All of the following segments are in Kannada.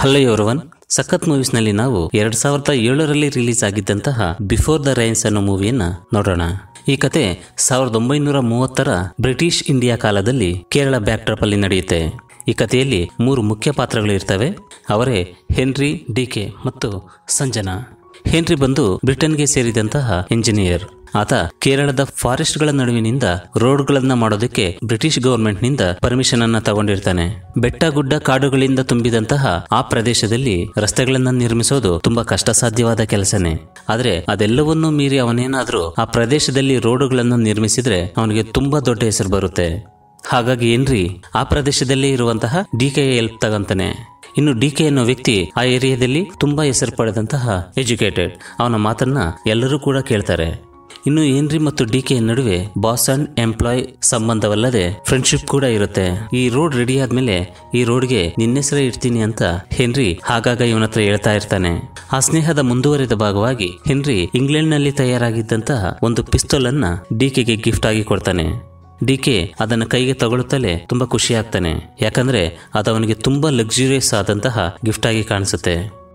ಹಲೋ ಎವ್ರವನ್ ಸಖತ್ ಮೂವೀಸ್ನಲ್ಲಿ ನಾವು ಎರಡ್ ಸಾವಿರದ ಏಳರಲ್ಲಿ ರಿಲೀಸ್ ಆಗಿದ್ದಂತಹ ಬಿಫೋರ್ ದ ರೈನ್ಸ್ ಅನ್ನೋ ಮೂವಿಯನ್ನ ನೋಡೋಣ ಈ ಕತೆ ಸಾವಿರದ ಒಂಬೈನೂರ ಮೂವತ್ತರ ಬ್ರಿಟಿಷ್ ಇಂಡಿಯಾ ಕಾಲದಲ್ಲಿ ಕೇರಳ ಬ್ಯಾಕ್ಡ್ರಾಪ್ ಅಲ್ಲಿ ನಡೆಯುತ್ತೆ ಈ ಕಥೆಯಲ್ಲಿ ಮೂರು ಮುಖ್ಯ ಪಾತ್ರಗಳು ಇರ್ತವೆ ಅವರೇ ಹೆನ್ರಿ ಡಿಕೆ ಮತ್ತು ಸಂಜನಾ ಹೆನ್ರಿ ಬಂದು ಬ್ರಿಟನ್ಗೆ ಸೇರಿದಂತಹ ಇಂಜಿನಿಯರ್ ಆತ ಕೇರಳದ ಫಾರೆಸ್ಟ್ಗಳ ನಡುವಿನಿಂದ ರೋಡ್ಗಳನ್ನ ಮಾಡೋದಕ್ಕೆ ಬ್ರಿಟಿಷ್ ಗವರ್ಮೆಂಟ್ ನಿಂದ ಪರ್ಮಿಷನ್ ಅನ್ನ ತಗೊಂಡಿರ್ತಾನೆ ಬೆಟ್ಟ ಗುಡ್ಡ ಕಾಡುಗಳಿಂದ ತುಂಬಿದಂತಹ ಆ ಪ್ರದೇಶದಲ್ಲಿ ರಸ್ತೆಗಳನ್ನ ನಿರ್ಮಿಸೋದು ತುಂಬಾ ಕಷ್ಟ ಸಾಧ್ಯವಾದ ಕೆಲಸನೇ ಆದ್ರೆ ಅದೆಲ್ಲವನ್ನೂ ಮೀರಿ ಅವನೇನಾದ್ರೂ ಆ ಪ್ರದೇಶದಲ್ಲಿ ರೋಡುಗಳನ್ನು ನಿರ್ಮಿಸಿದ್ರೆ ಅವನಿಗೆ ತುಂಬಾ ದೊಡ್ಡ ಹೆಸರು ಬರುತ್ತೆ ಹಾಗಾಗಿ ಏನ್ರಿ ಆ ಪ್ರದೇಶದಲ್ಲೇ ಇರುವಂತಹ ಡಿ ಕೆ ಹೆಲ್ಪ್ ತಗಂತಾನೆ ಇನ್ನು ಡಿ ಕೆ ಅನ್ನೋ ವ್ಯಕ್ತಿ ಆ ಏರಿಯಾದಲ್ಲಿ ತುಂಬಾ ಹೆಸರು ಪಡೆದಂತಹ ಎಜುಕೇಟೆಡ್ ಅವನ ಮಾತನ್ನ ಎಲ್ಲರೂ ಕೂಡ ಕೇಳ್ತಾರೆ ಇನ್ನು ಏನ್ರಿ ಮತ್ತು ಡಿ ಕೆ ನಡುವೆ ಬಾಸ್ ಅಂಡ್ ಎಂಪ್ಲಾಯ್ ಸಂಬಂಧವಲ್ಲದೆ ಫ್ರೆಂಡ್ಶಿಪ್ ಕೂಡ ಇರುತ್ತೆ ಈ ರೋಡ್ ರೆಡಿ ಆದ್ಮೇಲೆ ಈ ರೋಡ್ಗೆ ನಿನ್ನೆಸರೇ ಇಡ್ತೀನಿ ಅಂತ ಹೆನ್ರಿ ಆಗಾಗ ಇವನ ಹತ್ರ ಹೇಳ್ತಾ ಇರ್ತಾನೆ ಆ ಸ್ನೇಹದ ಮುಂದುವರಿದ ಭಾಗವಾಗಿ ಹೆನ್ರಿ ಇಂಗ್ಲೆಂಡ್ನಲ್ಲಿ ತಯಾರಾಗಿದ್ದಂತಹ ಒಂದು ಪಿಸ್ತೂಲ್ ಅನ್ನ ಡಿ ಕೆಗೆ ಗಿಫ್ಟ್ ಆಗಿ ಕೊಡ್ತಾನೆ ಡಿ ಕೆ ಅದನ್ನು ಕೈಗೆ ತಗೊಳ್ಳುತ್ತಲೇ ತುಂಬಾ ಖುಷಿ ಆಗ್ತಾನೆ ಯಾಕಂದ್ರೆ ಅದು ಅವನಿಗೆ ತುಂಬಾ ಲಕ್ಸುರಿಯಸ್ ಆದಂತಹ ಗಿಫ್ಟ್ ಆಗಿ ಕಾಣಿಸುತ್ತೆ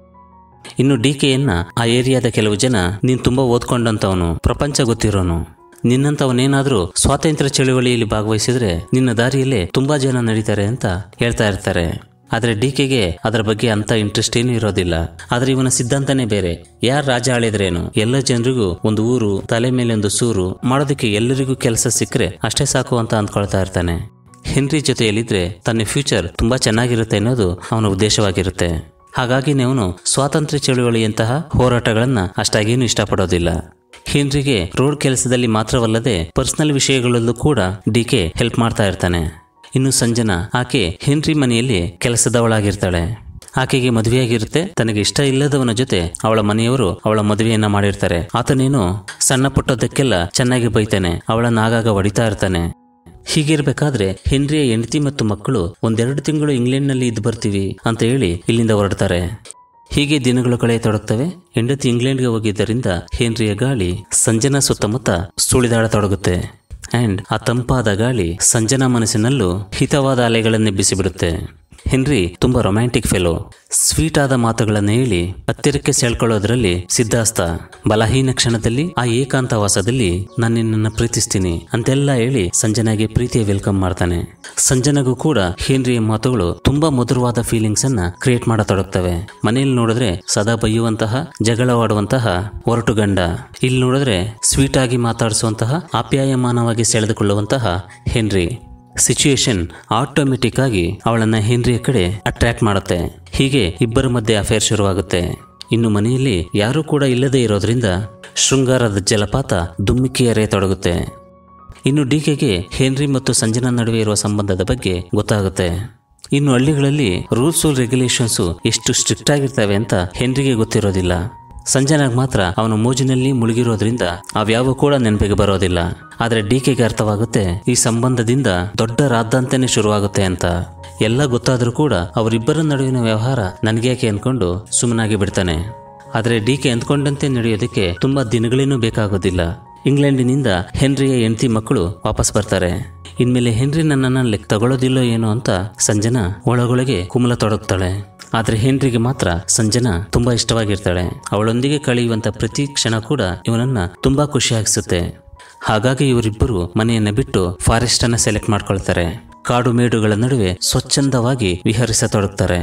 ಇನ್ನು ಡಿ ಕೆಯನ್ನ ಆ ಏರಿಯಾದ ಕೆಲವು ಜನ ನೀನ್ ತುಂಬಾ ಓದ್ಕೊಂಡಂತವನು ಪ್ರಪಂಚ ಗೊತ್ತಿರೋನು ನಿನ್ನಂತವನೇನಾದ್ರೂ ಸ್ವಾತಂತ್ರ್ಯ ಚಳುವಳಿಯಲ್ಲಿ ಭಾಗವಹಿಸಿದ್ರೆ ನಿನ್ನ ದಾರಿಯಲ್ಲೇ ತುಂಬಾ ಜನ ನಡೀತಾರೆ ಅಂತ ಹೇಳ್ತಾ ಇರ್ತಾರೆ ಆದ್ರೆ ಡಿ ಕೆಗೆ ಅದರ ಬಗ್ಗೆ ಅಂತ ಇಂಟ್ರೆಸ್ಟ್ ಏನೂ ಇರೋದಿಲ್ಲ ಆದ್ರೆ ಇವನ ಸಿದ್ಧಾಂತನೇ ಬೇರೆ ಯಾರ್ ರಾಜ ಆಳಿದ್ರೇನು ಎಲ್ಲ ಜನರಿಗೂ ಒಂದು ಊರು ತಲೆ ಮೇಲೆ ಒಂದು ಸೂರು ಮಾಡೋದಕ್ಕೆ ಎಲ್ಲರಿಗೂ ಕೆಲಸ ಸಿಕ್ಕರೆ ಅಷ್ಟೇ ಸಾಕು ಅಂತ ಅಂದ್ಕೊಳ್ತಾ ಇರ್ತಾನೆ ಹೆನ್ರಿ ಜೊತೆಯಲ್ಲಿದ್ರೆ ತನ್ನ ಫ್ಯೂಚರ್ ತುಂಬಾ ಚೆನ್ನಾಗಿರುತ್ತೆ ಅನ್ನೋದು ಅವನ ಉದ್ದೇಶವಾಗಿರುತ್ತೆ ಹಾಗಾಗಿನೇ ಅವನು ಸ್ವಾತಂತ್ರ್ಯ ಚಳುವಳಿಯಂತಹ ಹೋರಾಟಗಳನ್ನ ಅಷ್ಟಾಗೇನು ಇಷ್ಟಪಡೋದಿಲ್ಲ ಹೆನ್ರಿಗೆ ರೋಡ್ ಕೆಲಸದಲ್ಲಿ ಮಾತ್ರವಲ್ಲದೆ ಪರ್ಸನಲ್ ವಿಷಯಗಳಲ್ಲೂ ಕೂಡ ಡಿ ಕೆ ಹೆಲ್ಪ್ ಮಾಡ್ತಾ ಇರ್ತಾನೆ ಇನ್ನು ಸಂಜನಾ ಆಕೆ ಹೆನ್ರಿ ಮನೆಯಲ್ಲಿ ಕೆಲಸದವಳಾಗಿರ್ತಾಳೆ ಆಕೆಗೆ ಮದುವೆಯಾಗಿರುತ್ತೆ ತನಗೆ ಇಷ್ಟ ಇಲ್ಲದವನ ಜೊತೆ ಅವಳ ಮನೆಯವರು ಅವಳ ಮದುವೆಯನ್ನ ಮಾಡಿರ್ತಾರೆ ಆತನೇನು ಸಣ್ಣ ಪುಟ್ಟದಕ್ಕೆಲ್ಲ ಚೆನ್ನಾಗಿ ಬೈತಾನೆ ಅವಳನ್ನ ಆಗಾಗ ಹೊಡಿತಾ ಇರ್ತಾನೆ ಹೀಗಿರ್ಬೇಕಾದ್ರೆ ಹೆನ್ರಿಯ ಹೆಂಡತಿ ಮತ್ತು ಮಕ್ಕಳು ಒಂದೆರಡು ತಿಂಗಳು ಇಂಗ್ಲೆಂಡ್ನಲ್ಲಿ ಇದ್ದು ಬರ್ತೀವಿ ಅಂತ ಹೇಳಿ ಇಲ್ಲಿಂದ ಹೊರಡ್ತಾರೆ ಹೀಗೆ ದಿನಗಳು ಕಳೆಯತೊಡಗ್ತವೆ ಹೆಂಡತಿ ಇಂಗ್ಲೆಂಡ್ಗೆ ಹೋಗಿದ್ದರಿಂದ ಹೆನ್ರಿಯ ಗಾಳಿ ಸಂಜನಾ ಸುತ್ತಮುತ್ತ ಸುಳಿದಾಡತೊಡಗುತ್ತೆ ಅಂಡ್ ಆ ತಂಪಾದ ಗಾಳಿ ಸಂಜನಾ ಮನಸ್ಸಿನಲ್ಲೂ ಹಿತವಾದ ಅಲೆಗಳನ್ನೇ ಬಿಸಿಬಿಡುತ್ತೆ ಹೆನ್ರಿ ತುಂಬಾ ರೊಮ್ಯಾಂಟಿಕ್ ಫೆಲೋ ಸ್ವೀಟ್ ಆದ ಮಾತುಗಳನ್ನು ಹೇಳಿ ಹತ್ತಿರಕ್ಕೆ ಸೆಳ್ಕೊಳ್ಳೋದ್ರಲ್ಲಿ ಸಿದ್ಧಾಸ್ತ ಬಲಹೀನ ಕ್ಷಣದಲ್ಲಿ ಆ ಏಕಾಂತವಾಸದಲ್ಲಿ ನಾನು ನಿನ್ನನ್ನು ಪ್ರೀತಿಸ್ತೀನಿ ಅಂತೆಲ್ಲ ಹೇಳಿ ಸಂಜನಾಗೆ ಪ್ರೀತಿಯ ವೆಲ್ಕಮ್ ಮಾಡ್ತಾನೆ ಸಂಜನಗೂ ಕೂಡ ಹೆನ್ರಿಯ ಮಾತುಗಳು ತುಂಬಾ ಮಧುರವಾದ ಫೀಲಿಂಗ್ಸ್ ಅನ್ನ ಕ್ರಿಯೇಟ್ ಮಾಡತೊಡಗ್ತವೆ ಮನೆಯಲ್ಲಿ ನೋಡಿದ್ರೆ ಸದಾ ಬೈಯುವಂತಹ ಜಗಳವಾಡುವಂತಹ ಒರಟು ಗಂಡ ಇಲ್ಲಿ ನೋಡಿದ್ರೆ ಸ್ವೀಟ್ ಆಗಿ ಮಾತಾಡಿಸುವಂತಹ ಆಪ್ಯಾಯಮಾನವಾಗಿ ಸೆಳೆದುಕೊಳ್ಳುವಂತಹ ಹೆನ್ರಿ ಸಿಚುಯೇಷನ್ ಆಟೋಮೆಟಿಕ್ ಆಗಿ ಅವಳನ್ನ ಹೆನ್ರಿಯ ಕಡೆ ಅಟ್ರಾಕ್ಟ್ ಮಾಡುತ್ತೆ ಹೀಗೆ ಇಬ್ಬರ ಮಧ್ಯೆ ಅಫೇರ್ ಶುರುವಾಗುತ್ತೆ ಇನ್ನು ಮನೆಯಲ್ಲಿ ಯಾರೂ ಕೂಡ ಇಲ್ಲದೆ ಇರೋದ್ರಿಂದ ಶೃಂಗಾರದ ಜಲಪಾತ ದುಮ್ಮಿಕ್ಕಿ ಎರೆಯತೊಡಗುತ್ತೆ ಇನ್ನು ಡಿ ಕೆಗೆ ಹೆನ್ರಿ ಮತ್ತು ಸಂಜನಾ ನಡುವೆ ಇರುವ ಸಂಬಂಧದ ಬಗ್ಗೆ ಗೊತ್ತಾಗುತ್ತೆ ಇನ್ನು ಹಳ್ಳಿಗಳಲ್ಲಿ ರೂಲ್ಸ್ ರೆಗ್ಯುಲೇಷನ್ಸ್ ಎಷ್ಟು ಸ್ಟ್ರಿಕ್ಟ್ ಆಗಿರ್ತವೆ ಅಂತ ಹೆನ್ರಿಗೆ ಗೊತ್ತಿರೋದಿಲ್ಲ ಸಂಜನಾಗ್ ಮಾತ್ರ ಅವನು ಮೋಜಿನಲ್ಲಿ ಮುಳುಗಿರೋದ್ರಿಂದ ಅವ್ಯಾವ ಕೂಡ ನೆನಪಿಗೆ ಬರೋದಿಲ್ಲ ಆದ್ರೆ ಡಿ ಕೆಗೆ ಅರ್ಥವಾಗುತ್ತೆ ಈ ಸಂಬಂಧದಿಂದ ದೊಡ್ಡ ರಾದ್ದಾಂತನೇ ಶುರುವಾಗುತ್ತೆ ಅಂತ ಎಲ್ಲ ಗೊತ್ತಾದ್ರೂ ಕೂಡ ಅವರಿಬ್ಬರ ನಡುವಿನ ವ್ಯವಹಾರ ನನಗೇಕೆ ಅನ್ಕೊಂಡು ಸುಮ್ಮನಾಗಿ ಬಿಡ್ತಾನೆ ಆದ್ರೆ ಡಿ ಕೆ ಅಂದ್ಕೊಂಡಂತೆ ನಡೆಯೋದಕ್ಕೆ ತುಂಬಾ ದಿನಗಳೇನೂ ಬೇಕಾಗೋದಿಲ್ಲ ಇಂಗ್ಲೆಂಡಿನಿಂದ ಹೆನ್ರಿಯ ಹೆಂಡತಿ ಮಕ್ಕಳು ವಾಪಸ್ ಬರ್ತಾರೆ ಇನ್ಮೇಲೆ ಹೆನ್ರಿ ನನ್ನನ್ನ ಲೆಕ್ಕ ತಗೊಳ್ಳೋದಿಲ್ಲೋ ಏನೋ ಅಂತ ಸಂಜನಾ ಒಳಗೊಳಗೆ ಕುಮಲ ತೊಡಗ್ತಾಳೆ ಆದ್ರೆ ಹೆನ್ರಿಗೆ ಮಾತ್ರ ಸಂಜನಾ ತುಂಬಾ ಇಷ್ಟವಾಗಿರ್ತಾಳೆ ಅವಳೊಂದಿಗೆ ಕಳೆಯುವಂತ ಪ್ರತಿ ಕ್ಷಣ ಕೂಡ ಇವನನ್ನ ತುಂಬಾ ಖುಷಿಯಾಗಿಸುತ್ತೆ ಹಾಗಾಗಿ ಇವರಿಬ್ಬರು ಮನೆಯನ್ನ ಬಿಟ್ಟು ಫಾರೆಸ್ಟ್ ಅನ್ನ ಸೆಲೆಕ್ಟ್ ಮಾಡ್ಕೊಳ್ತಾರೆ ಕಾಡು ಮೇಡುಗಳ ನಡುವೆ ಸ್ವಚ್ಛಂದವಾಗಿ ವಿಹರಿಸತೊಡಗ್ತಾರೆ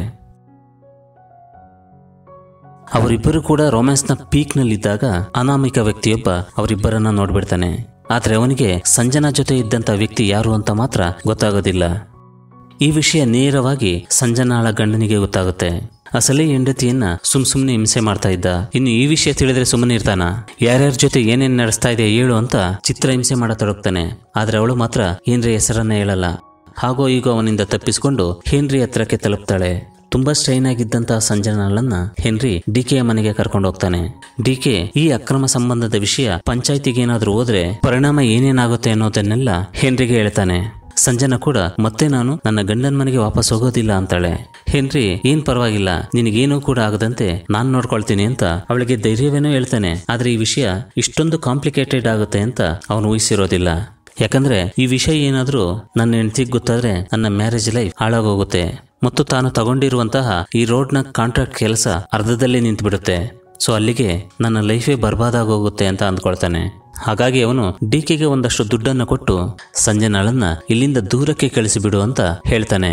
ಅವರಿಬ್ಬರು ಕೂಡ ರೊಮ್ಯಾನ್ಸ್ನ ಪೀಕ್ನಲ್ಲಿದ್ದಾಗ ಅನಾಮಿಕ ವ್ಯಕ್ತಿಯೊಬ್ಬ ಅವರಿಬ್ಬರನ್ನ ನೋಡ್ಬಿಡ್ತಾನೆ ಆದ್ರೆ ಅವನಿಗೆ ಸಂಜನಾ ಜೊತೆ ಇದ್ದಂತ ವ್ಯಕ್ತಿ ಯಾರು ಅಂತ ಮಾತ್ರ ಗೊತ್ತಾಗೋದಿಲ್ಲ ಈ ವಿಷಯ ನೇರವಾಗಿ ಸಂಜನಾಳ ಗಂಡನಿಗೆ ಗೊತ್ತಾಗುತ್ತೆ ಅಸಲೇ ಹೆಂಡತಿಯನ್ನ ಸುಮ್ ಸುಮ್ನೆ ಹಿಂಸೆ ಮಾಡ್ತಾ ಇದ್ದ ಇನ್ನು ಈ ವಿಷಯ ತಿಳಿದ್ರೆ ಸುಮ್ಮನೆ ಇರ್ತಾನ ಯಾರ್ಯಾರ ಜೊತೆ ಏನೇನ್ ನಡೆಸ್ತಾ ಇದೆ ಹೇಳು ಅಂತ ಚಿತ್ರ ಹಿಂಸೆ ಮಾಡತೊಡಗ್ತಾನೆ ಆದ್ರೆ ಅವಳು ಮಾತ್ರ ಹೆನ್ರಿ ಹೆಸರನ್ನ ಹೇಳಲ್ಲ ಹಾಗೋ ಈಗೋ ಅವನಿಂದ ತಪ್ಪಿಸಿಕೊಂಡು ಹೆನ್ರಿ ಹತ್ರಕ್ಕೆ ತಲುಪ್ತಾಳೆ ತುಂಬಾ ಸ್ಟ್ರೈನ್ ಆಗಿದ್ದಂತಹ ಸಂಜನಾಳನ್ನ ಹೆನ್ರಿ ಡಿಕೆಯ ಮನೆಗೆ ಕರ್ಕೊಂಡು ಹೋಗ್ತಾನೆ ಡಿಕೆ ಈ ಅಕ್ರಮ ಸಂಬಂಧದ ವಿಷಯ ಪಂಚಾಯತಿಗೆ ಏನಾದ್ರೂ ಹೋದ್ರೆ ಪರಿಣಾಮ ಏನೇನಾಗುತ್ತೆ ಅನ್ನೋದನ್ನೆಲ್ಲ ಹೆನ್ರಿಗೆ ಹೇಳ್ತಾನೆ ಸಂಜನಾ ಕೂಡ ಮತ್ತೆ ನಾನು ನನ್ನ ಗಂಡನ ಮನೆಗೆ ವಾಪಸ್ ಹೋಗೋದಿಲ್ಲ ಅಂತಾಳೆ ಹೆನ್ರಿ ಏನ್ ಪರವಾಗಿಲ್ಲ ನಿನಗೇನೂ ಕೂಡ ಆಗದಂತೆ ನಾನ್ ನೋಡ್ಕೊಳ್ತೀನಿ ಅಂತ ಅವಳಿಗೆ ಧೈರ್ಯವೇನೋ ಹೇಳ್ತಾನೆ ಆದ್ರೆ ಈ ವಿಷಯ ಇಷ್ಟೊಂದು ಕಾಂಪ್ಲಿಕೇಟೆಡ್ ಆಗುತ್ತೆ ಅಂತ ಅವನು ಊಹಿಸಿರೋದಿಲ್ಲ ಯಾಕಂದ್ರೆ ಈ ವಿಷಯ ಏನಾದರೂ ನನ್ನ ಹೆಂಡತಿಗೆ ಗೊತ್ತಾದ್ರೆ ನನ್ನ ಮ್ಯಾರೇಜ್ ಲೈಫ್ ಹಾಳಾಗೋಗುತ್ತೆ ಮತ್ತು ತಾನು ತಗೊಂಡಿರುವಂತಹ ಈ ರೋಡ್ನ ಕಾಂಟ್ರಾಕ್ಟ್ ಕೆಲಸ ಅರ್ಧದಲ್ಲೇ ನಿಂತುಬಿಡುತ್ತೆ ಸೊ ಅಲ್ಲಿಗೆ ನನ್ನ ಲೈಫೇ ಬರ್ಬಾದಾಗೋಗುತ್ತೆ ಅಂತ ಅಂದ್ಕೊಳ್ತಾನೆ ಹಾಗಾಗಿ ಅವನು ಡಿ ಕೆಗೆ ಒಂದಷ್ಟು ದುಡ್ಡನ್ನು ಕೊಟ್ಟು ಸಂಜನಾಳನ್ನ ಇಲ್ಲಿಂದ ದೂರಕ್ಕೆ ಕಳಿಸಿಬಿಡು ಅಂತ ಹೇಳ್ತಾನೆ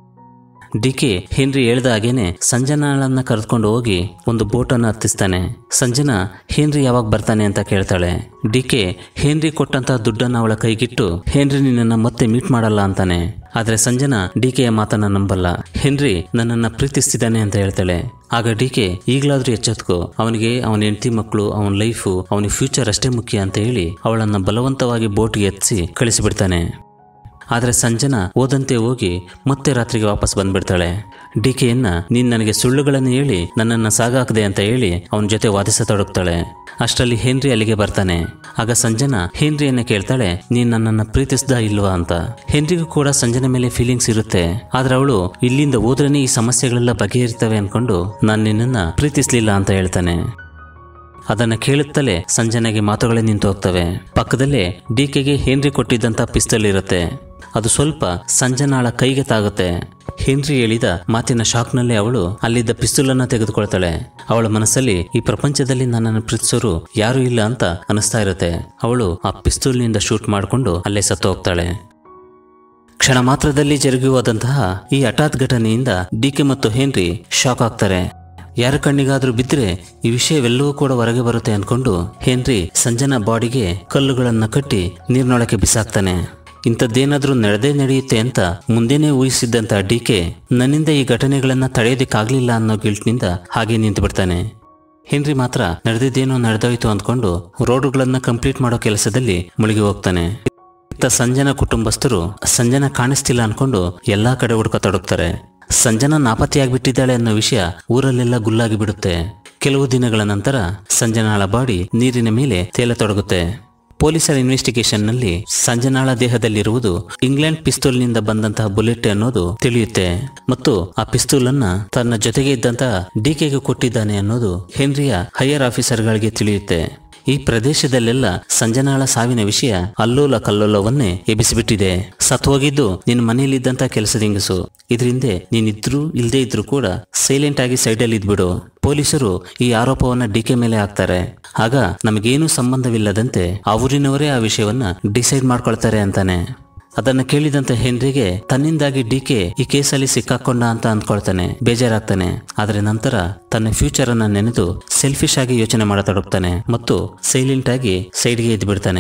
ಡಿ ಕೆ ಹೆನ್ರಿ ಹೇಳ್ದ ಹಾಗೇನೆ ಸಂಜನಾಳನ್ನ ಕರೆದುಕೊಂಡು ಹೋಗಿ ಒಂದು ಬೋಟನ್ನು ಹತ್ತಿಸ್ತಾನೆ ಸಂಜನಾ ಹೆನ್ರಿ ಯಾವಾಗ ಬರ್ತಾನೆ ಅಂತ ಕೇಳ್ತಾಳೆ ಡಿ ಕೆ ಹೆನ್ರಿ ಕೊಟ್ಟಂತ ದುಡ್ಡನ್ನು ಅವಳ ಕೈಗಿಟ್ಟು ಹೆನ್ರಿ ನಿನ್ನನ್ನು ಮತ್ತೆ ಮೀಟ್ ಮಾಡಲ್ಲ ಅಂತಾನೆ ಆದ್ರೆ ಸಂಜನಾ ಡಿ ಕೆಯ ಮಾತನ್ನ ನಂಬಲ್ಲ ಹೆನ್ರಿ ನನ್ನನ್ನ ಪ್ರೀತಿಸ್ತಿದ್ದಾನೆ ಅಂತ ಹೇಳ್ತಾಳೆ ಆಗ ಡಿ ಕೆ ಈಗಲಾದ್ರೂ ಎಚ್ಚೆತ್ಕೋ ಅವನಿಗೆ ಅವನ ಹೆಂಡತಿ ಮಕ್ಕಳು ಅವನ ಲೈಫು ಅವನಿಗೆ ಫ್ಯೂಚರ್ ಅಷ್ಟೇ ಮುಖ್ಯ ಅಂತ ಹೇಳಿ ಅವಳನ್ನ ಬಲವಂತವಾಗಿ ಬೋಟ್ಗೆ ಎತ್ತಿಸಿ ಕಳಿಸಿಬಿಡ್ತಾನೆ ಆದರೆ ಸಂಜನಾ ಓದಂತೆ ಹೋಗಿ ಮತ್ತೆ ರಾತ್ರಿಗೆ ವಾಪಸ್ ಬಂದ್ಬಿಡ್ತಾಳೆ ಡಿ ಕೆಯನ್ನ ನೀನ್ ನನಗೆ ಸುಳ್ಳುಗಳನ್ನು ಹೇಳಿ ನನ್ನನ್ನು ಸಾಗಾಕದೆ ಅಂತ ಹೇಳಿ ಅವನ ಜೊತೆ ವಾದಿಸತೊಡಗ್ತಾಳೆ ಅಷ್ಟರಲ್ಲಿ ಹೆನ್ರಿ ಅಲ್ಲಿಗೆ ಬರ್ತಾನೆ ಆಗ ಸಂಜನಾ ಹೆನ್ರಿಯನ್ನ ಕೇಳ್ತಾಳೆ ನೀನ್ ನನ್ನನ್ನು ಪ್ರೀತಿಸ್ದ ಇಲ್ವಾ ಅಂತ ಹೆನ್ರಿಗೂ ಕೂಡ ಸಂಜನ ಮೇಲೆ ಫೀಲಿಂಗ್ಸ್ ಇರುತ್ತೆ ಆದ್ರೆ ಅವಳು ಇಲ್ಲಿಂದ ಹೋದ್ರೇನೆ ಈ ಸಮಸ್ಯೆಗಳೆಲ್ಲ ಬಗೆಹರಿತವೆ ಅನ್ಕೊಂಡು ನಾನು ನಿನ್ನನ್ನ ಪ್ರೀತಿಸ್ಲಿಲ್ಲ ಅಂತ ಹೇಳ್ತಾನೆ ಅದನ್ನ ಕೇಳುತ್ತಲೇ ಸಂಜನೆಗೆ ಮಾತುಗಳೇ ನಿಂತು ಹೋಗ್ತವೆ ಪಕ್ಕದಲ್ಲೇ ಡಿಕೆಗೆ ಹೆನ್ರಿ ಕೊಟ್ಟಿದ್ದಂತ ಪಿಸ್ತಲ್ ಇರುತ್ತೆ ಅದು ಸ್ವಲ್ಪ ಸಂಜನಾಳ ಕೈಗೆ ತಾಗುತ್ತೆ ಹೆನ್ರಿ ಹೇಳಿದ ಮಾತಿನ ಶಾಕ್ನಲ್ಲೇ ಅವಳು ಅಲ್ಲಿದ್ದ ಪಿಸ್ತೂಲನ್ನ ತೆಗೆದುಕೊಳ್ತಾಳೆ ಅವಳ ಮನಸ್ಸಲ್ಲಿ ಈ ಪ್ರಪಂಚದಲ್ಲಿ ನನ್ನನ್ನು ಪ್ರೀತಿಸೋರು ಯಾರೂ ಇಲ್ಲ ಅಂತ ಅನಿಸ್ತಾ ಇರುತ್ತೆ ಅವಳು ಆ ಪಿಸ್ತೂಲ್ನಿಂದ ಶೂಟ್ ಮಾಡಿಕೊಂಡು ಅಲ್ಲೇ ಸತ್ತು ಹೋಗ್ತಾಳೆ ಕ್ಷಣ ಮಾತ್ರದಲ್ಲಿ ಜರುಗಿ ಹೋದಂತಹ ಈ ಹಠಾತ್ ಘಟನೆಯಿಂದ ಡಿಕೆ ಮತ್ತು ಹೆನ್ರಿ ಶಾಕ್ ಆಗ್ತಾರೆ ಯಾರ ಕಣ್ಣಿಗಾದ್ರೂ ಬಿದ್ದರೆ ಈ ವಿಷಯವೆಲ್ಲವೂ ಕೂಡ ಹೊರಗೆ ಬರುತ್ತೆ ಅನ್ಕೊಂಡು ಹೆನ್ರಿ ಸಂಜನಾ ಬಾಡಿಗೆ ಕಲ್ಲುಗಳನ್ನ ಕಟ್ಟಿ ನೀರ್ನೊಳಕ್ಕೆ ಬಿಸಾಕ್ತಾನೆ ಇಂಥದ್ದೇನಾದ್ರೂ ನಡೆದೇ ನಡೆಯುತ್ತೆ ಅಂತ ಮುಂದೆನೇ ಊಹಿಸಿದ್ದಂತ ಡಿಕೆ ನನ್ನಿಂದ ಈ ಘಟನೆಗಳನ್ನ ತಡೆಯೋದಕ್ಕಾಗ್ಲಿಲ್ಲ ಅನ್ನೋ ಗಿಲ್ಟ್ನಿಂದ ಹಾಗೆ ನಿಂತು ಬಿಡ್ತಾನೆ ಹೆನ್ರಿ ಮಾತ್ರ ನಡೆದಿದ್ದೇನೋ ನಡೆದೋಯ್ತು ಅಂದ್ಕೊಂಡು ರೋಡುಗಳನ್ನ ಕಂಪ್ಲೀಟ್ ಮಾಡೋ ಕೆಲಸದಲ್ಲಿ ಮುಳುಗಿ ಹೋಗ್ತಾನೆ ಇತ್ತ ಸಂಜನಾ ಕುಟುಂಬಸ್ಥರು ಸಂಜನಾ ಕಾಣಿಸ್ತಿಲ್ಲ ಅನ್ಕೊಂಡು ಎಲ್ಲಾ ಕಡೆ ಹುಡುಕತೊಡಗ್ತಾರೆ ಸಂಜನಾ ನಾಪತ್ತೆಯಾಗ್ಬಿಟ್ಟಿದ್ದಾಳೆ ಅನ್ನೋ ವಿಷಯ ಊರಲ್ಲೆಲ್ಲ ಗುಲ್ಲಾಗಿ ಬಿಡುತ್ತೆ ಕೆಲವು ದಿನಗಳ ನಂತರ ಸಂಜನಾಳ ಬಾಡಿ ನೀರಿನ ಮೇಲೆ ತೇಲತೊಡಗುತ್ತೆ ಪೊಲೀಸರ ಇನ್ವೆಸ್ಟಿಗೇಷನ್ನಲ್ಲಿ ಸಂಜನಾಳ ದೇಹದಲ್ಲಿರುವುದು ಇಂಗ್ಲೆಂಡ್ ಪಿಸ್ತೂಲ್ನಿಂದ ಬಂದಂತಹ ಬುಲೆಟ್ ಅನ್ನೋದು ತಿಳಿಯುತ್ತೆ ಮತ್ತು ಆ ಪಿಸ್ತೂಲ್ ಅನ್ನ ತನ್ನ ಜೊತೆಗೆ ಇದ್ದಂತಹ ಡಿಕೆಗೆ ಕೊಟ್ಟಿದ್ದಾನೆ ಅನ್ನೋದು ಹೆನ್ರಿಯ ಹೈಯರ್ ಆಫೀಸರ್ಗಳಿಗೆ ತಿಳಿಯುತ್ತೆ ಈ ಪ್ರದೇಶದಲ್ಲೆಲ್ಲ ಸಂಜನಾಳ ಸಾವಿನ ವಿಷಯ ಅಲ್ಲೋಲ ಕಲ್ಲೋಲವನ್ನೇ ಎಬ್ಬಿಸಿಬಿಟ್ಟಿದೆ ಸತ್ ಹೋಗಿದ್ದು ನಿನ್ನ ಮನೆಯಲ್ಲಿದ್ದಂತ ಕೆಲಸದಿಂಗಸು ಇದರಿಂದ ನೀನಿದ್ರು ಇಲ್ಲದೆ ಇದ್ರೂ ಕೂಡ ಸೈಲೆಂಟ್ ಆಗಿ ಸೈಡಲ್ಲಿ ಇದ್ಬಿಡು ಪೊಲೀಸರು ಈ ಆರೋಪವನ್ನ ಡಿಕೆ ಮೇಲೆ ಹಾಕ್ತಾರೆ ಆಗ ನಮಗೇನು ಸಂಬಂಧವಿಲ್ಲದಂತೆ ಆ ಊರಿನವರೇ ಆ ವಿಷಯವನ್ನ ಡಿಸೈಡ್ ಮಾಡ್ಕೊಳ್ತಾರೆ ಅಂತಾನೆ ಅದನ್ನ ಕೇಳಿದಂತ ಹೆನ್ರಿಗೆ ತನ್ನಿಂದಾಗಿ ಡಿಕೆ ಈ ಕೇಸಲ್ಲಿ ಸಿಕ್ಕಾಕೊಂಡ ಅಂತ ಅಂದ್ಕೊಳ್ತಾನೆ ಬೇಜಾರಾಗ್ತಾನೆ ಆದ್ರೆ ನಂತರ ತನ್ನ ಫ್ಯೂಚರ್ ಅನ್ನ ನೆನೆದು ಸೆಲ್ಫಿಶ್ ಆಗಿ ಯೋಚನೆ ಮಾಡತೊಡಗ್ತಾನೆ ಮತ್ತು ಸೈಲೆಂಟ್ ಆಗಿ ಸೈಡ್ಗೆ ಎದ್ದು ಬಿಡ್ತಾನೆ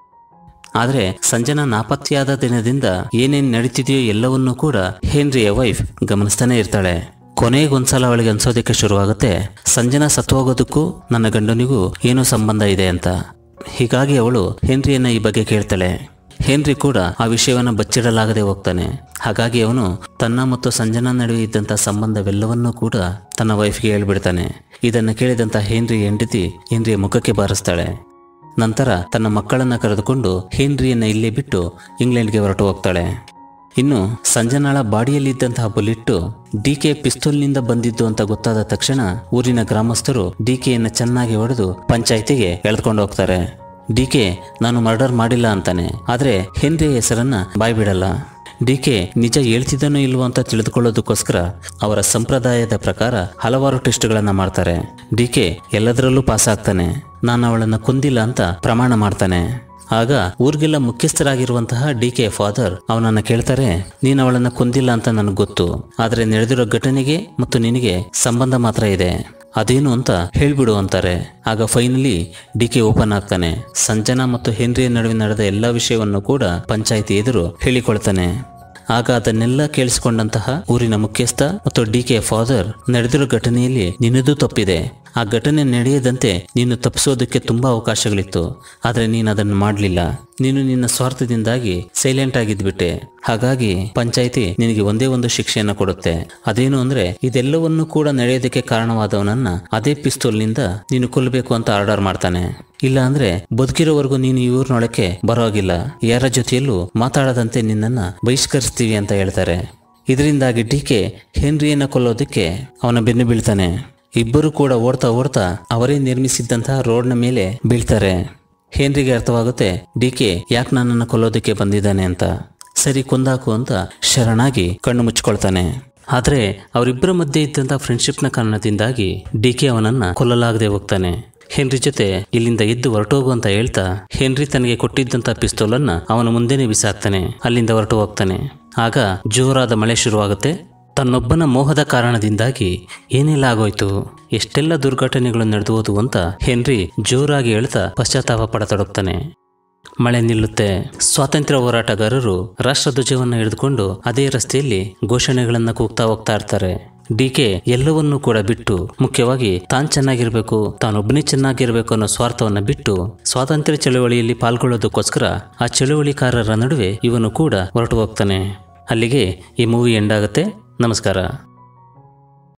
ಆದ್ರೆ ಸಂಜನಾ ನಾಪತ್ತೆಯಾದ ದಿನದಿಂದ ಏನೇನ್ ನಡೀತಿದೆಯೋ ಎಲ್ಲವನ್ನೂ ಕೂಡ ಹೆನ್ರಿಯ ವೈಫ್ ಗಮನಿಸ್ತಾನೆ ಇರ್ತಾಳೆ ಕೊನೆಗೊಂದ್ಸಲ ಅವಳಿಗೆ ಅನ್ಸೋದಕ್ಕೆ ಶುರುವಾಗುತ್ತೆ ಸಂಜನಾ ಸತ್ತು ಹೋಗೋದಕ್ಕೂ ನನ್ನ ಗಂಡನಿಗೂ ಏನೋ ಸಂಬಂಧ ಇದೆ ಅಂತ ಹೀಗಾಗಿ ಅವಳು ಹೆನ್ರಿಯನ್ನ ಈ ಬಗ್ಗೆ ಕೇಳ್ತಾಳೆ ಹೆನ್ರಿ ಕೂಡ ಆ ವಿಷಯವನ್ನ ಬಚ್ಚಿಡಲಾಗದೆ ಹೋಗ್ತಾನೆ ಹಾಗಾಗಿ ಅವನು ತನ್ನ ಮತ್ತು ಸಂಜನಾ ನಡುವೆ ಇದ್ದಂಥ ಸಂಬಂಧವೆಲ್ಲವನ್ನೂ ಕೂಡ ತನ್ನ ವೈಫ್ಗೆ ಹೇಳ್ಬಿಡ್ತಾನೆ ಇದನ್ನು ಕೇಳಿದಂಥ ಹೆನ್ರಿ ಹೆಂಡತಿ ಹೆನ್ರಿಯ ಮುಖಕ್ಕೆ ಬಾರಿಸ್ತಾಳೆ ನಂತರ ತನ್ನ ಮಕ್ಕಳನ್ನ ಕರೆದುಕೊಂಡು ಹೆನ್ರಿಯನ್ನ ಇಲ್ಲೇ ಬಿಟ್ಟು ಇಂಗ್ಲೆಂಡ್ಗೆ ಹೊರಟು ಹೋಗ್ತಾಳೆ ಇನ್ನು ಸಂಜನಾಳ ಬಾಡಿಯಲ್ಲಿದ್ದಂತಹ ಬುಲೆಟ್ಟು ಡಿ ಕೆ ಪಿಸ್ತೂಲ್ನಿಂದ ಬಂದಿದ್ದು ಅಂತ ಗೊತ್ತಾದ ತಕ್ಷಣ ಊರಿನ ಗ್ರಾಮಸ್ಥರು ಡಿ ಕೆಯನ್ನು ಚೆನ್ನಾಗಿ ಹೊಡೆದು ಪಂಚಾಯಿತಿಗೆ ಎಳೆದುಕೊಂಡು ಹೋಗ್ತಾರೆ ಡಿ ಕೆ ನಾನು ಮರ್ಡರ್ ಮಾಡಿಲ್ಲ ಅಂತಾನೆ ಆದ್ರೆ ಹೆನ್ರಿಯ ಹೆಸರನ್ನ ಬಾಯ್ಬಿಡಲ್ಲ ಡಿ ಕೆ ನಿಜ ಹೇಳ್ತಿದ್ದನೋ ಇಲ್ವೋ ಅಂತ ತಿಳಿದುಕೊಳ್ಳೋದಕ್ಕೋಸ್ಕರ ಅವರ ಸಂಪ್ರದಾಯದ ಪ್ರಕಾರ ಹಲವಾರು ಟೆಸ್ಟ್ಗಳನ್ನ ಮಾಡ್ತಾರೆ ಡಿ ಕೆ ಎಲ್ಲದರಲ್ಲೂ ಪಾಸ್ ಆಗ್ತಾನೆ ನಾನು ಅವಳನ್ನ ಕೊಂದಿಲ್ಲ ಅಂತ ಪ್ರಮಾಣ ಮಾಡ್ತಾನೆ ಆಗ ಊರಿಗೆಲ್ಲ ಮುಖ್ಯಸ್ಥರಾಗಿರುವಂತಹ ಡಿ ಕೆ ಫಾದರ್ ಅವನನ್ನ ಕೇಳ್ತಾರೆ ನೀನು ಅವಳನ್ನ ಕೊಂದಿಲ್ಲ ಅಂತ ನನಗೆ ಗೊತ್ತು ಆದ್ರೆ ನಡೆದಿರೋ ಘಟನೆಗೆ ಮತ್ತು ನಿನಗೆ ಸಂಬಂಧ ಮಾತ್ರ ಇದೆ ಅದೇನು ಅಂತ ಹೇಳ್ಬಿಡು ಅಂತಾರೆ ಆಗ ಫೈನಲಿ ಡಿ ಕೆ ಓಪನ್ ಆಗ್ತಾನೆ ಸಂಜನಾ ಮತ್ತು ಹೆನ್ರಿಯ ನಡುವೆ ನಡೆದ ಎಲ್ಲ ವಿಷಯವನ್ನು ಕೂಡ ಪಂಚಾಯಿತಿ ಎದುರು ಹೇಳಿಕೊಳ್ತಾನೆ ಆಗ ಅದನ್ನೆಲ್ಲ ಕೇಳಿಸಿಕೊಂಡಂತಹ ಊರಿನ ಮುಖ್ಯಸ್ಥ ಮತ್ತು ಡಿ ಕೆ ಫಾದರ್ ನಡೆದಿರೋ ಘಟನೆಯಲ್ಲಿ ನಿನ್ನದೂ ತಪ್ಪಿದೆ ಆ ಘಟನೆ ನಡೆಯದಂತೆ ನೀನು ತಪ್ಪಿಸೋದಕ್ಕೆ ತುಂಬಾ ಅವಕಾಶಗಳಿತ್ತು ಆದರೆ ನೀನು ಅದನ್ನು ಮಾಡಲಿಲ್ಲ ನೀನು ನಿನ್ನ ಸ್ವಾರ್ಥದಿಂದಾಗಿ ಸೈಲೆಂಟ್ ಆಗಿದ್ಬಿಟ್ಟೆ ಹಾಗಾಗಿ ಪಂಚಾಯಿತಿ ನಿನಗೆ ಒಂದೇ ಒಂದು ಶಿಕ್ಷೆಯನ್ನು ಕೊಡುತ್ತೆ ಅದೇನು ಅಂದ್ರೆ ಇದೆಲ್ಲವನ್ನೂ ಕೂಡ ನಡೆಯೋದಕ್ಕೆ ಕಾರಣವಾದವನನ್ನ ಅದೇ ಪಿಸ್ತೂಲ್ನಿಂದ ನೀನು ಕೊಲ್ಲಬೇಕು ಅಂತ ಆರ್ಡರ್ ಮಾಡ್ತಾನೆ ಇಲ್ಲ ಅಂದ್ರೆ ಬದುಕಿರೋವರೆಗೂ ನೀನು ಈ ಊರಿನೊಳಕ್ಕೆ ಬರೋಗಿಲ್ಲ ಯಾರ ಜೊತೆಯಲ್ಲೂ ಮಾತಾಡದಂತೆ ನಿನ್ನನ್ನ ಬಹಿಷ್ಕರಿಸ್ತೀವಿ ಅಂತ ಹೇಳ್ತಾರೆ ಇದರಿಂದಾಗಿ ಡಿ ಕೆ ಹೆನ್ರಿಯನ್ನ ಕೊಲ್ಲೋದಕ್ಕೆ ಅವನ ಬೆನ್ನು ಬೀಳ್ತಾನೆ ಇಬ್ಬರು ಕೂಡ ಓಡ್ತಾ ಓಡ್ತಾ ಅವರೇ ನಿರ್ಮಿಸಿದ್ದಂತಹ ರೋಡ್ನ ಮೇಲೆ ಬೀಳ್ತಾರೆ ಹೆನ್ರಿಗೆ ಅರ್ಥವಾಗುತ್ತೆ ಡಿ ಕೆ ಯಾಕೆ ನನ್ನನ್ನು ಕೊಲ್ಲೋದಕ್ಕೆ ಬಂದಿದ್ದಾನೆ ಅಂತ ಸರಿ ಕೊಂದಾಕು ಅಂತ ಶರಣಾಗಿ ಕಣ್ಣು ಮುಚ್ಕೊಳ್ತಾನೆ ಆದರೆ ಅವರಿಬ್ಬರ ಮಧ್ಯೆ ಇದ್ದಂಥ ಫ್ರೆಂಡ್ಶಿಪ್ನ ಕಾರಣದಿಂದಾಗಿ ಡಿ ಕೆ ಅವನನ್ನ ಕೊಲ್ಲಲಾಗದೆ ಹೋಗ್ತಾನೆ ಹೆನ್ರಿ ಜೊತೆ ಇಲ್ಲಿಂದ ಎದ್ದು ಹೊರಟೋಗು ಅಂತ ಹೇಳ್ತಾ ಹೆನ್ರಿ ತನಗೆ ಕೊಟ್ಟಿದ್ದಂಥ ಪಿಸ್ತೂಲನ್ನ ಅವನ ಮುಂದೆನೆ ಬಿಸಾಕ್ತಾನೆ ಅಲ್ಲಿಂದ ಹೊರಟು ಹೋಗ್ತಾನೆ ಆಗ ಜೋರಾದ ಮಳೆ ಶುರುವಾಗುತ್ತೆ ತನ್ನೊಬ್ಬನ ಮೋಹದ ಕಾರಣದಿಂದಾಗಿ ಏನೆಲ್ಲ ಆಗೋಯ್ತು ಎಷ್ಟೆಲ್ಲ ದುರ್ಘಟನೆಗಳು ನಡೆದು ಹೋದವು ಅಂತ ಹೆನ್ರಿ ಜೋರಾಗಿ ಹೇಳ್ತಾ ಪಶ್ಚಾತ್ತಾಪ ಪಡತೊಡಗ್ತಾನೆ ಮಳೆ ನಿಲ್ಲುತ್ತೆ ಸ್ವಾತಂತ್ರ್ಯ ಹೋರಾಟಗಾರರು ರಾಷ್ಟ್ರಧ್ವಜವನ್ನು ಹಿಡಿದುಕೊಂಡು ಅದೇ ರಸ್ತೆಯಲ್ಲಿ ಘೋಷಣೆಗಳನ್ನ ಕೂಗ್ತಾ ಹೋಗ್ತಾ ಇರ್ತಾರೆ ಡಿ ಕೆ ಎಲ್ಲವನ್ನೂ ಕೂಡ ಬಿಟ್ಟು ಮುಖ್ಯವಾಗಿ ತಾನು ಚೆನ್ನಾಗಿರ್ಬೇಕು ತಾನೊಬ್ಬನೇ ಚೆನ್ನಾಗಿರ್ಬೇಕು ಅನ್ನೋ ಸ್ವಾರ್ಥವನ್ನ ಬಿಟ್ಟು ಸ್ವಾತಂತ್ರ್ಯ ಚಳವಳಿಯಲ್ಲಿ ಪಾಲ್ಗೊಳ್ಳೋದಕ್ಕೋಸ್ಕರ ಆ ಚಳವಳಿಕಾರರ ನಡುವೆ ಇವನು ಕೂಡ ಹೊರಟು ಹೋಗ್ತಾನೆ ಅಲ್ಲಿಗೆ ಈ ಮೂವಿ ಎಂಡ್ ಆಗುತ್ತೆ ನಮಸ್ಕಾರ